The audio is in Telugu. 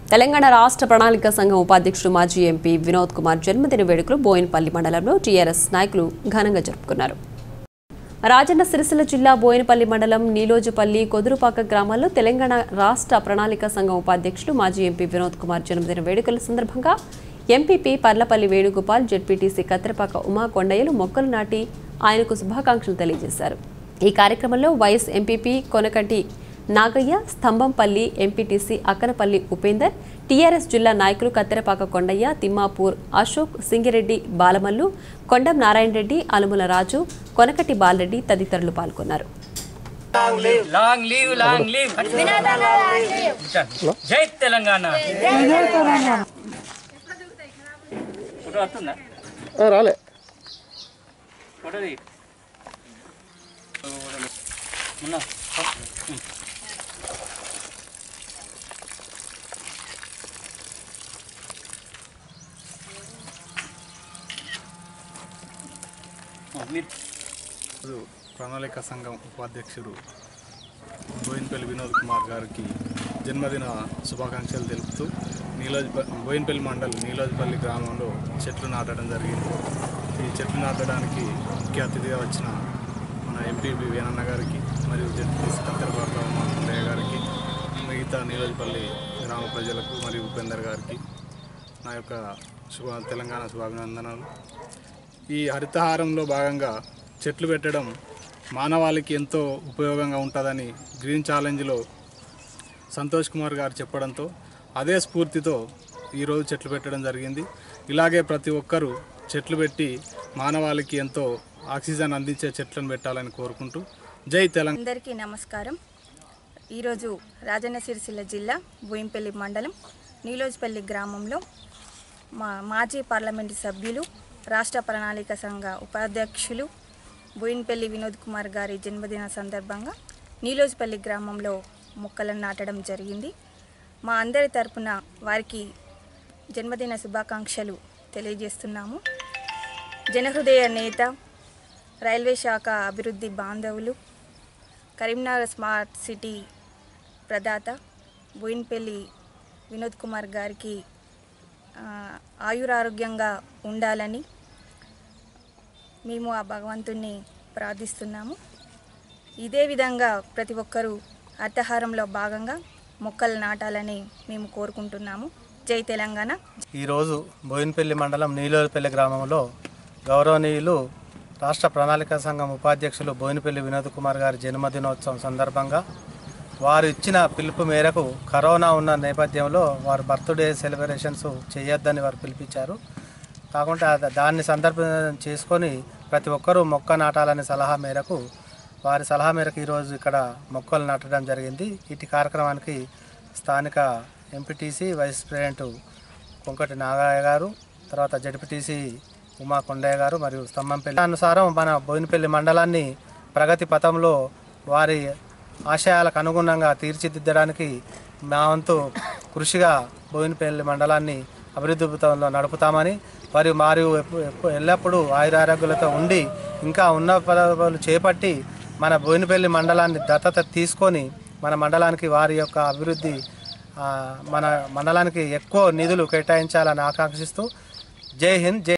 తెలంగాణ రాష్ట్ర ప్రణాళిక సంఘం ఉపాధ్యక్షుడు మాజీ ఎంపీ వినోద్ కుమార్ జన్మదిన వేడుకలు బోయినపల్లి మండలంలో టీఆర్ఎస్ నాయకులు ఘనంగా జరుపుకున్నారు రాజన్న సిరిసిల్ల జిల్లా బోయినపల్లి మండలం నీలోజుపల్లి కొదురుపాక గ్రామాల్లో తెలంగాణ రాష్ట్ర ప్రణాళిక సంఘం ఉపాధ్యక్షులు మాజీ ఎంపీ వినోద్ కుమార్ జన్మదిన వేడుకల సందర్భంగా ఎంపీపీ పర్లపల్లి వేణుగోపాల్ జెడ్పీటీసీ కత్తిరపాక ఉమా కొండయ్యలు మొక్కలు నాటి ఆయనకు శుభాకాంక్షలు తెలియజేశారు ఈ కార్యక్రమంలో vice MPP Konakanti Nagaiah Stambhampalli MPTC Akkanapalli Upender TRS జిల్లా నాయకులు కత్తెరపాక కొండయ్య తిమ్మాపూర్ అశోక్ సింగిరెడ్డి బాలమల్లు కొండం నారాయణ రెడ్డి అలుముల రాజు కొనకటి బాలరెడ్డి తదితరులు పాల్గొన్నారు లాంగ్ లీవ్ లాంగ్ లీవ్ జై తెలంగాణ ఫోటో వస్తుందా రాలే ఫోటో తీ. మొన్న, ఉమ్. ఆ, మీరు ఇప్పుడు ప్రణాళిక సంఘం ఉపాధ్యక్షుడు బోయినపల్లి వినోద్ కుమార్ గారికి జన్మదిన శుభాకాంక్షలు తెలుపుతూ నీలోజ్ బోయినపల్లి మండల్ నీలోజ్పల్లి గ్రామంలో చెట్లు నాటడం జరిగింది ఈ చెట్లు నాటడానికి ముఖ్య అతిథిగా వచ్చిన మన ఎంపీబీ వేనన్న గారికి మరియు జడ్పీసీ కత్తెరపాక మాకుండయ్య గారికి మిగతా నీలోజ్పల్లి గ్రామ ప్రజలకు మరియు ఉపేందర్ గారికి నా యొక్క శుభ తెలంగాణ శుభాభినందనాలు ఈ హరితహారంలో భాగంగా చెట్లు పెట్టడం మానవాళికి ఎంతో ఉపయోగంగా ఉంటుందని గ్రీన్ ఛాలెంజ్లో సంతోష్ కుమార్ గారు చెప్పడంతో అదే స్ఫూర్తితో ఈరోజు చెట్లు పెట్టడం జరిగింది ఇలాగే ప్రతి ఒక్కరూ చెట్లు పెట్టి మానవాళికి ఎంతో ఆక్సిజన్ అందించే చెట్లను పెట్టాలని కోరుకుంటూ జై తెలంగాణ అందరికీ నమస్కారం ఈరోజు రాజన్న సిరిసిల్ల జిల్లా బోయింపల్లి మండలం నీలోజ్పల్లి గ్రామంలో మా మాజీ పార్లమెంటు సభ్యులు రాష్ట్ర ప్రణాళిక సంఘ ఉపాధ్యక్షులు బోయిన్పల్లి వినోద్ కుమార్ గారి జన్మదిన సందర్భంగా నీలోజ్పల్లి గ్రామంలో మొక్కలను నాటడం జరిగింది మా అందరి తరపున వారికి జన్మదిన శుభాకాంక్షలు తెలియజేస్తున్నాము జనహృదయ నేత రైల్వే శాఖ అభివృద్ధి బాంధవులు కరీంనగర్ స్మార్ట్ సిటీ ప్రదాత బోయిన్పల్లి వినోద్ కుమార్ గారికి ఆ, ఆయురారోగ్యంగా ఉండాలని మేము ఆ భగవంతుణ్ణి ప్రార్థిస్తున్నాము ఇదే విధంగా ప్రతి ఒక్కరూ అర్థహారంలో భాగంగా మొక్కలు నాటాలని మేము కోరుకుంటున్నాము జై తెలంగాణ ఈరోజు బోయినపల్లి మండలం నీలోపల్లి గ్రామంలో గౌరవనీయులు రాష్ట్ర ప్రణాళిక సంఘం ఉపాధ్యక్షులు బోయినపల్లి వినోద్ కుమార్ గారి జన్మదినోత్సవం సందర్భంగా వారు ఇచ్చిన పిలుపు మేరకు కరోనా ఉన్న నేపథ్యంలో వారు బర్త్డే సెలబ్రేషన్స్ చేయొద్దని వారు పిలిపించారు కాకుండా దా- దాన్ని సందర్భం చేసుకొని ప్రతి ఒక్కరూ మొక్క నాటాలనే సలహా మేరకు వారి సలహా మేరకు ఈరోజు ఇక్కడ మొక్కలు నాటడం జరిగింది ఇటు కార్యక్రమానికి స్థానిక MPTC vice president Konkati Nagaiah garu తర్వాత జడ్పీటీసీ ఉమా కొండయ్య గారు మరియు స్తంభంపల్లి అనుసారం మన బోయినపల్లి మండలాన్ని ప్రగతి పథంలో వారి ఆశయాలకు అనుగుణంగా తీర్చిదిద్దడానికి మా వంతు కృషిగా బోయినపల్లి మండలాన్ని అభివృద్ధి పథంలో నడుపుతామని మరియు మరియు ఎప్పు- ఎప్పు- ఎల్లప్పుడూ ఆయురారోగ్యాలతో ఉండి ఇంకా ఉన్న పదవులు చేపట్టి మన బోయినపల్లి మండలాన్ని దత్తత తీసుకొని మన మండలానికి వారి యొక్క అభివృద్ధి ఆ, మన మండలానికి ఎక్కువ నిధులు కేటాయించాలని ఆకాంక్షిస్తూ జై హింద్ జై